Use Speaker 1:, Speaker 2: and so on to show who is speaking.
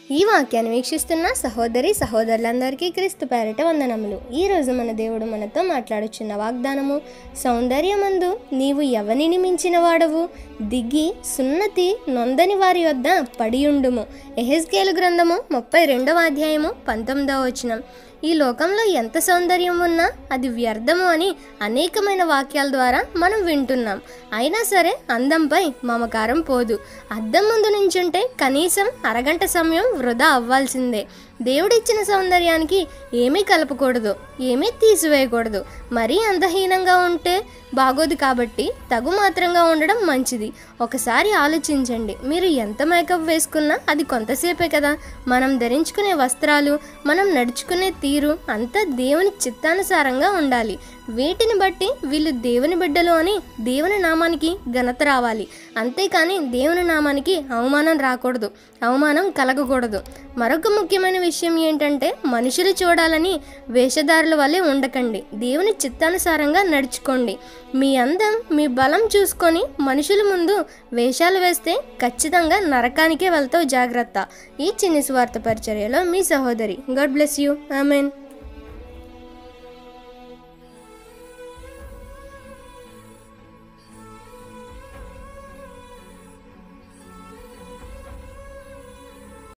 Speaker 1: ఈ వాక్యాన్ని వీక్షిస్తున్న సహోదరి సహోదరులందరికీ క్రీస్తు పేరిట వందనములు ఈ రోజు మన దేవుడు మనతో మాట్లాడుచున్న వాగ్దానము సౌందర్యమందు నీవు ఎవనిని మించిన వాడవు దిగి సున్నతి నొందని వారి వద్ద పడియుండుము ఎహెస్కేలు గ్రంథము ముప్పై రెండవ అధ్యాయము పంతొమ్మిదవ వచనం ఈ లోకంలో ఎంత సౌందర్యం ఉన్నా అది వ్యర్థము అని అనేకమైన వాక్యాల ద్వారా మనం వింటున్నాం అయినా సరే అందంపై మమకారం పోదు అద్దం ముందు నించుంటే కనీసం అరగంట సమయం వృధా అవ్వాల్సిందే దేవుడిచ్చిన సౌందర్యానికి ఏమీ కలపకూడదు ఏమీ తీసివేయకూడదు మరీ అందహీనంగా ఉంటే బాగోదు కాబట్టి తగు మాత్రంగా ఉండడం మంచిది ఒకసారి ఆలోచించండి మీరు ఎంత మేకప్ వేసుకున్నా అది కొంతసేపే కదా మనం ధరించుకునే వస్త్రాలు మనం నడుచుకునే తీరు అంతా దేవుని చిత్తానుసారంగా ఉండాలి వీటిని బట్టి వీళ్ళు దేవుని బిడ్డలు అని దేవుని నామానికి ఘనత రావాలి అంతేకాని దేవుని నామానికి అవమానం రాకూడదు అవమానం కలగకూడదు మరొక ముఖ్యమైన విషయం ఏంటంటే మనుషులు చూడాలని వేషధారుల వల్లే ఉండకండి దేవుని చిత్తానుసారంగా నడుచుకోండి మీ అందం మీ బలం చూసుకొని మనుషుల ముందు వేషాలు వేస్తే ఖచ్చితంగా నరకానికే వెళ్తావు జాగ్రత్త ఈ చిన్ని స్వార్థ పరిచర్యలో మీ సహోదరి గాడ్ బ్లెస్ యూ ఆమెన్